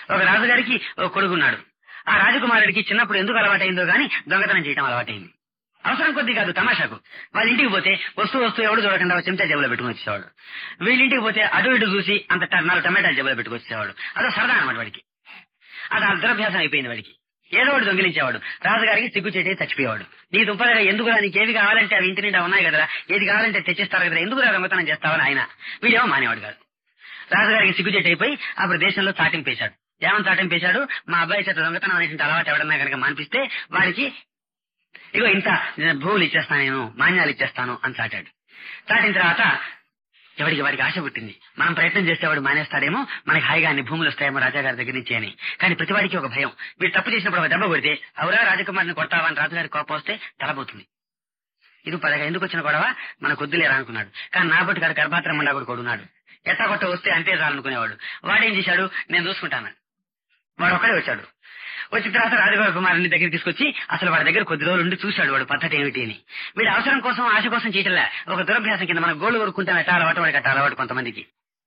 ఒక రాజుగారికి ఒక కొడుకున్నాడు ఆ రాజకుమారుడికి చిన్నప్పుడు ఎందుకు అలవాటైందో గాని దొంగతనం చేయడం అలవాటైంది అవసరం కొద్ది కాదు తమాషాకు వాళ్ళ ఇంటికి పోతే వస్తూ వస్తూ ఎవడు చూడకుండా ఒక చెంచా జబ్బులో పెట్టుకుని వచ్చేవాడు వీళ్ళ ఇంటికి పోతే అటు ఇటు చూసి అంత ట- నాలుగు టమాటాలు జబ్బులో పెట్టుకు వచ్చేవాడు అదో సరదా అనమాట వాడికి అది అర్ధభ్యాసం అయిపోయింది వాడికి ఏదో ఒకటి దొంగిలించేవాడు రాజుగారికి సిగ్గు చేటే చచ్చిపోయేవాడు నీ దుంపదగా ఎందుకురా నీకు ఏవి కావాలంటే అవి ఇంటి నిండా ఉన్నాయి కదరా ఏది కావాలంటే తెచ్చిస్తారు కదా ఎందుకురా దొంగతనం చేస్తావని ఆయన వీడేమో మానేవాడు కాదు రాజుగారికి సిగ్గు చెట్టు అయిపోయి అప్పుడు దేశంలో చాటింపేశాడు ఏమని చాటింపేశాడు మా అబ్బాయి చేత దొంగతనం అనేటువంటి అలవాటు ఎవడన్నా కనుక మానిపిస్తే వాడికి ఇగో ఇంత భూములు ఇచ్చేస్తాను నేను మాన్యాలు ఇచ్చేస్తాను అని చాటాడు చాటిన తర్వాత ఎవరికి వాడికి ఆశ పుట్టింది మనం ప్రయత్నం చేస్తే వాడు మానేస్తాడేమో మనకి హాయిగా అన్ని భూములు వస్తాయేమో రాజాగారి దగ్గర నుంచి అని కానీ ప్రతివాడికి ఒక భయం వీడు తప్పు చేసినప్పుడు ఒక దెబ్బ కొడితే అవురా రాజకుమారిని కొడతావా అని రాజుగారి కోపం వస్తే తలబోతుంది ఇది పదగా ఎందుకు వచ్చిన గొడవ మన కొద్దులేరా అనుకున్నాడు కానీ నా బట్టి గారు గర్భాత్రం ఉండా కూడా కొడున్నాడు ఎట్టా కొట్ట వస్తే అంతే చాలనుకునేవాడు వాడేం చేశాడు నేను చూసుకుంటాను వాడు ఒక్కడే వచ్చాడు వచ్చిన తర్వాత రాజగోపాల కుమారుని దగ్గరికి తీసుకొచ్చి అసలు వాడి దగ్గర కొద్ది రోజులు ఉండి చూశాడు వాడు పద్ధతి ఏమిటి అని వీడు అవసరం కోసం ఆశ కోసం చేయటంలే ఒక దురభ్యాసం కింద మన గోళ్ళు కొరుక్కుంటాం ఎట్లా అలవాటు వాడికి అట్లా అలవాటు కొంతమందికి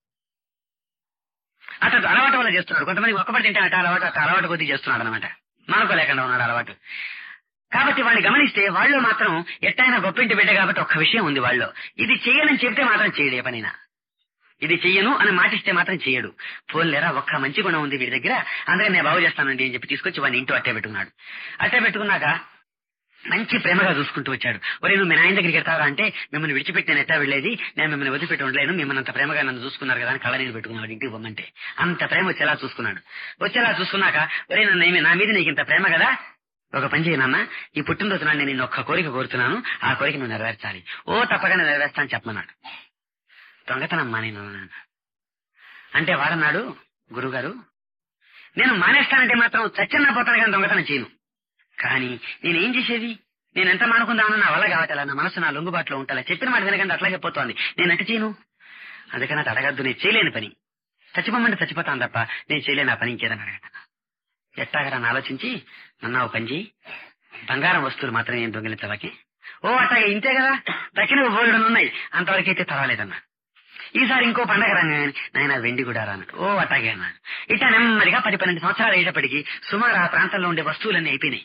అతను అలవాటు వల్ల చేస్తున్నాడు కొంతమంది ఒక్కబడి తింటే అట్లా అలవాటు అట్లా అలవాటు కొద్ది చేస్తున్నాడు అనమాట మానుకోలేకుండా ఉన్నాడు అలవాటు కాబట్టి వాడిని గమనిస్తే వాళ్ళు మాత్రం ఎట్టయినా గొప్పింటి బిడ్డ కాబట్టి ఒక్క విషయం ఉంది వాళ్ళు ఇది చెయ్యనని చెప్తే మాత్రం చేయడు ఏ పనైనా ఇది చెయ్యను అని మాటిస్తే మాత్రం చేయడు పోలేరా ఒక్క మంచి గుణం ఉంది వీడి దగ్గర అందుకని నేను బాగు చేస్తానండి అని చెప్పి తీసుకొచ్చి వాడిని ఇంటూ అట్టే పెట్టుకున్నాడు అట్టే పెట్టుకున్నాక మంచి ప్రేమగా చూసుకుంటూ వచ్చాడు ఒరే నువ్వు మీ నాయన దగ్గరికి వెళ్తావా అంటే మిమ్మల్ని విడిచిపెట్టి నేను ఎట్టా వెళ్ళేది నేను మిమ్మల్ని వదిలిపెట్టి ఉండలేను మిమ్మల్ని అంత ప్రేమగా నన్ను చూసుకున్నారు కదా అని కళ్ళ నీళ్ళు పెట్టుకున్నాడు ఇంటికి పొమ్మంటే అంత ప్రేమ వచ్చేలా చూసుకున్నాడు వచ్చేలా చూసుకున్నాక ఒరే నన్ను ఏమి- నా మీద నీకు ఇంత ప్రేమ కదా ఒక పని చేయి నాన్న ఈ పుట్టినరోజు నాడు నేను నిన్ను ఒక్క కోరిక కోరుతున్నాను ఆ కోరిక నువ్వు నెరవేర్చాలి ఓ తప్పగానే నెరవేర్స్తాను చెప్పమన్నాడు దొంగతనం మానేను అన్నాను. అంటే వాడన్నాడు గురుగారు నేను మానేస్తానంటే మాత్రం చచ్చన్నా పోతాను కానీ దొంగతనం చేయను కానీ నేనేం చేసేది నేను ఎంత మానుకుందామని నా వల్ల కావట్లా నా మనసు నా లొంగుబాటులో ఉంటాలా చెప్పిన మాట వినకండి అట్లాగే పోతోంది నేను అట్ట చేయను అందుకని అది అడగద్దు నేను చేయలేని పని చచ్చిపోమంటే చచ్చిపోతాను తప్ప నేను చేయలేను ఆ పని ఇంకేదని అడగట ఎట్టాగరా ఆలోచించి నన్న ఒక పని చేయి బంగారం వస్తువులు మాత్రం ఏం దొంగిలించవాకి ఓ అట్టాగే ఇంతే కదా తక్కిన బోల్డన్ ఉన్నాయి అంతవరకైతే పర్వాలేదన్నా ఈసారి ఇంకో పండగ రంగానే నాయన వెండి కూడా అన్నాడు ఓ అట్టాగే అన్నాడు ఇట్లా నెమ్మదిగా పది పన్నెండు సంవత్సరాలు అయ్యేటప్పటికి సుమారు ఆ ప్రాంతంలో ఉండే వస్తువులన్నీ అయిపోయినాయి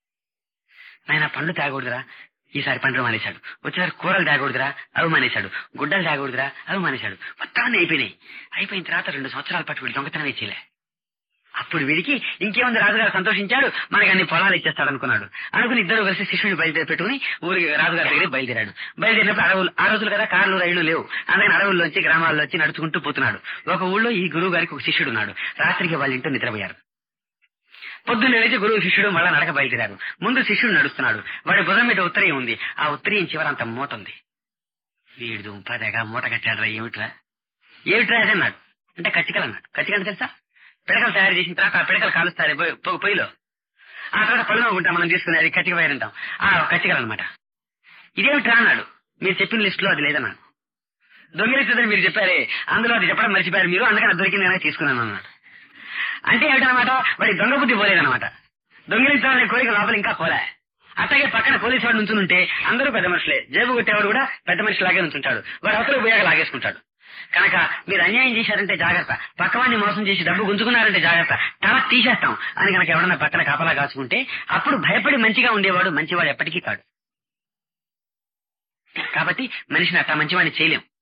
నాయన పండ్లు తాగకూడదురా ఈసారి పండ్లు మానేశాడు వచ్చేసారి కూరలు తాగకూడదురా అవి మానేశాడు గుడ్డలు తాగకూడదురా అవి మానేశాడు మొత్తాన్ని అయిపోయినాయి అయిపోయిన తర్వాత రెండు సంవత్సరాల పాటు వీడు దొంగతనం చేయలే అప్పుడు వీడికి ఇంకేముంది రాజుగారు సంతోషించాడు మనకి అన్ని పొలాలు ఇచ్చేస్తాడు అనుకున్నాడు అనుకుని ఇద్దరు కలిసి శిష్యుని బయలుదేరి పెట్టుకుని ఊరికి రాజుగారి దగ్గర బయలుదేరాడు బయలుదేరినప్పుడు అడవులు ఆ రోజులు కదా కార్లు రైళ్లు లేవు అందుకని అడవుల్లోంచి గ్రామాల్లోంచి నడుచుకుంటూ పోతున్నాడు ఒక ఊళ్ళో ఈ గురువు గారికి ఒక శిష్యుడు ఉన్నాడు రాత్రికి వాళ్ళ ఇంట్లో నిద్రపోయారు పొద్దున్న లేచి గురువు శిష్యుడు మళ్ళా నడక బయలుదేరారు ముందు శిష్యుడు నడుస్తున్నాడు వాడి భుజం మీద ఉత్తరీయం ఉంది ఆ ఉత్తరీయం చివర అంత మూట ఉంది వీడు దుంపదగా మూట కట్టాడురా ఏమిట్రా ఏమిట్రా అది అన్నాడు అంటే కచ్చికలు అన్నాడు కచ్చికలు తెలుసా పిడకలు తయారు చేసిన తర్వాత ఆ పిడకలు కాలుస్తారు పొయ్యి- పొ- పొయ్యిలో ఆ తర్వాత పళ్ళు ఉంటాం మనం తీసుకుని అది కచ్చిక వైర్ అంటాం ఆ కచ్చికలు అనమాట ఇదేమిట్రా అన్నాడు మీరు చెప్పిన లిస్ట్ లో అది లేదన్నాడు దొంగిలిస్తుందని మీరు చెప్పారే అందులో అది చెప్పడం మర్చిపోయారు మీరు అందుకని అది దొరికింది కనుక తీసుకున్నాను అన్నాడు అంటే ఏమిటనమాట వాడి దొంగ బుద్ధి పోలేదన్నమాట దొంగిలించాలనే కోరిక లోపల ఇంకా పోలే అట్లాగే పక్కన పోలీసు వాడు నుంచుంటే అందరూ పెద్ద మనుషులే జేబు కొట్టేవాడు కూడా పెద్ద మనిషి లాగే నుంచుంటాడు వాడు అవతలకు పోయాక లాగేసుకుంటాడు కనుక మీరు అన్యాయం చేశారంటే జాగ్రత్త పక్కవాడిని మోసం చేసి డబ్బు గుంజుకున్నారంటే జాగ్రత్త తల తీసేస్తాం అని కనుక ఎవడన్నా పక్కన కాపలా కాచుకుంటే అప్పుడు భయపడి మంచిగా ఉండేవాడు మంచివాడు ఎప్పటికీ కాడు కాబట్టి మనిషిని అట్లా మంచివాడిని చేయలేం